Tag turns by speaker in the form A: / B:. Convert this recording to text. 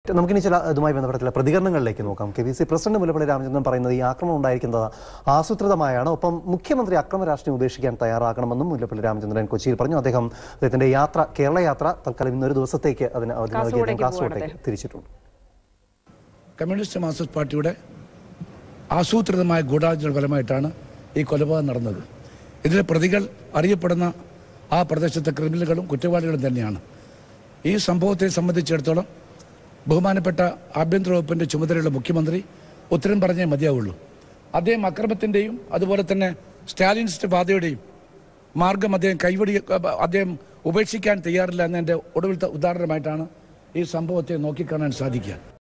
A: നമുക്കിനി ചില ഇതുമായി ബന്ധപ്പെട്ട ചില പ്രതികരണങ്ങളിലേക്ക് നോക്കാം K V C president Mullappally Ramachandran പറയുന്നത് ഈ ആക്രമണം ഉണ്ടായിരിക്കുന്നത് ആസൂത്രിതമായാണ് ഒപ്പം മുഖ്യമന്ത്രി അക്രമ രാഷ്ട്രീയം ഉപേക്ഷിക്കാൻ തയ്യാറാക്കണമെന്നും മുല്ലപ്പള്ളി രാമചന്ദ്രൻ കൊച്ചിയിൽ പറഞ്ഞു അദ്ദേഹം അദ്ദേഹത്തിന്റെ യാത്ര കേരള യാത്ര തൽക്കാലം ഇന്നൊരു ദിവസത്തേക്ക് അതിന് അവധി നൽകി അദ്ദേഹം
B: കാസർഗോഡേക്ക്
A: കാസർഗോഡേക്ക് തിരിച്ചിട്ടുണ്ട്
C: കമ്മ്യൂണിസ്റ്റ് മാർക്സിസ്റ്റ് പാർട്ടിയുടെ ആസൂത്രിതമായ ഗൂഢാലോചന ഫലമായിട്ടാണ് ഈ കൊലപാതകം നടന്നത് ഇതിലെ പ്രതികൾ അറിയപ്പെടുന്ന ആ പ്രദേശത്തെ ക്രിമിനലുകളും കുറ്റവാളികളും തന്നെയാണ് ഈ സംഭവത്തെ സംബന്ധിച്ചിടത്തോളം ബഹുമാനപ്പെട്ട ആഭ്യന്തര വകുപ്പിന്റെ ചുമതലയുള്ള മുഖ്യമന്ത്രി ഉത്തരം പറഞ്ഞേ മതിയാവുള്ളൂ അദ്ദേഹം അക്രമത്തിന്റെയും അതുപോലെ തന്നെ സ്റ്റാലിനിസ്റ്റ് പാതയുടെയും മാർഗം അദ്ദേഹം കൈവടി അദ്ദേഹം ഉപേക്ഷിക്കാൻ തയ്യാറില്ല എന്നതിന്റെ ഒടുവിലത്തെ ഉദാഹരണമായിട്ടാണ് ഈ സംഭവത്തെ നോക്കിക്കാണാൻ സാധിക്കുക